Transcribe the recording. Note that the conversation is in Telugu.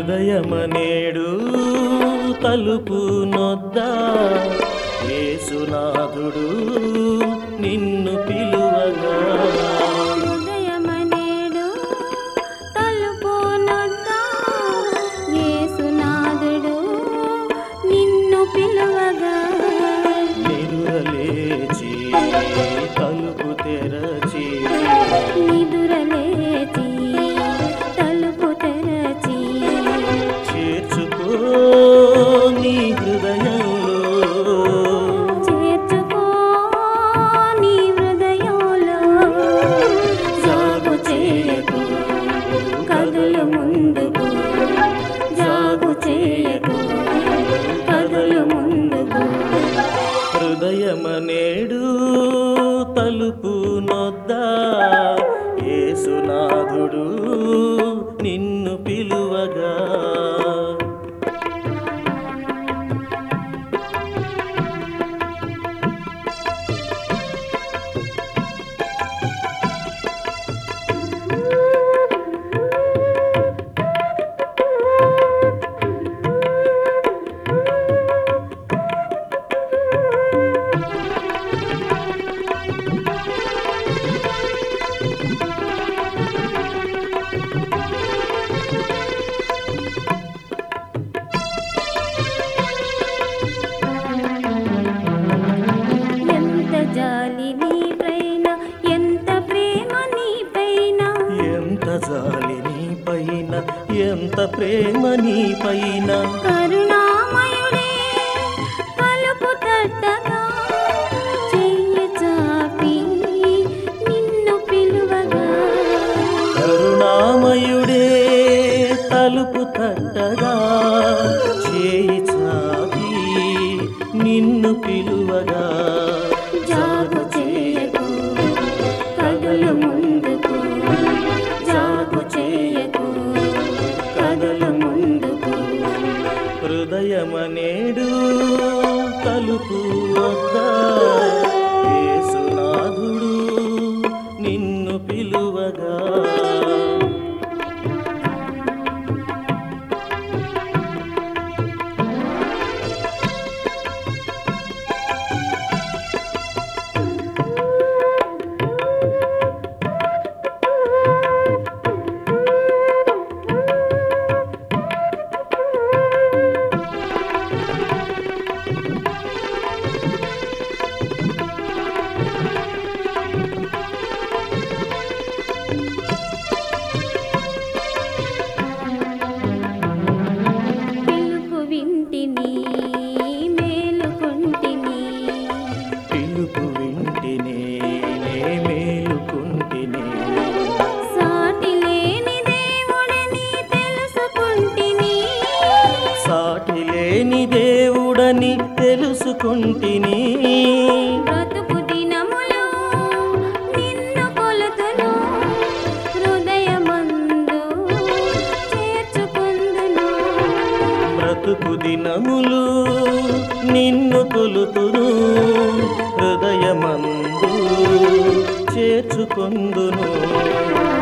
హృదయమనేడు తలుపు నొద్ద యేసునాథుడు నిన్ను పిలువగా హృదయమనేడు తలుపు నొద్ద యేసునాథుడు నిన్ను పిలువగా నిదురలేచి తలుపు తెరచి నిదురలేచి తలుపు తెరచి చేర్చుకో నీ హృదయంలో చేర్చుకో నీ హృదయంలో జాగు చేయకు కదులు ముందుకు జాగు చేయకు కదులు ముందుకు హృదయమనేడు తలుపు నొద్ద యేసునాథుడు నిన్ను పిలువగా ఎంత జాలి నీపైన ఎంత ప్రేమ నీపైన ఎంత జాలి నీ పైన ఎంత ప్రేమ నీ పైన కరుణామయుడే పలుపు తట్టగా చెయ్యి చాపి నిన్ను పిలువగా కరుణామయుడే తలుపు తట్టగా చేయి చాపి నిన్ను పిలువగా జాగు చేయకు కదులు ముందుకు జాగు చేయకు కదులు ముందుకు హృదయమనేడు తలుపు వద్ద యేసునాథుడు నిన్ను పిలువగా పిలుపు వింటిని మేలుకుంటిని పిలుపు వింటినే నే మేలుకుంటినే సాటి లేని దేవుడని తెలుసుకుంటిని సాటి లేని దేవుడని తెలుసుకుంటిని బ్రతుకు దినములు నిన్ను కొలుతును హృదయమందు చేర్చుకుందును బ్రతుకు దినములు నిన్ను కొలుతును హృదయమందు చేర్చుకొందును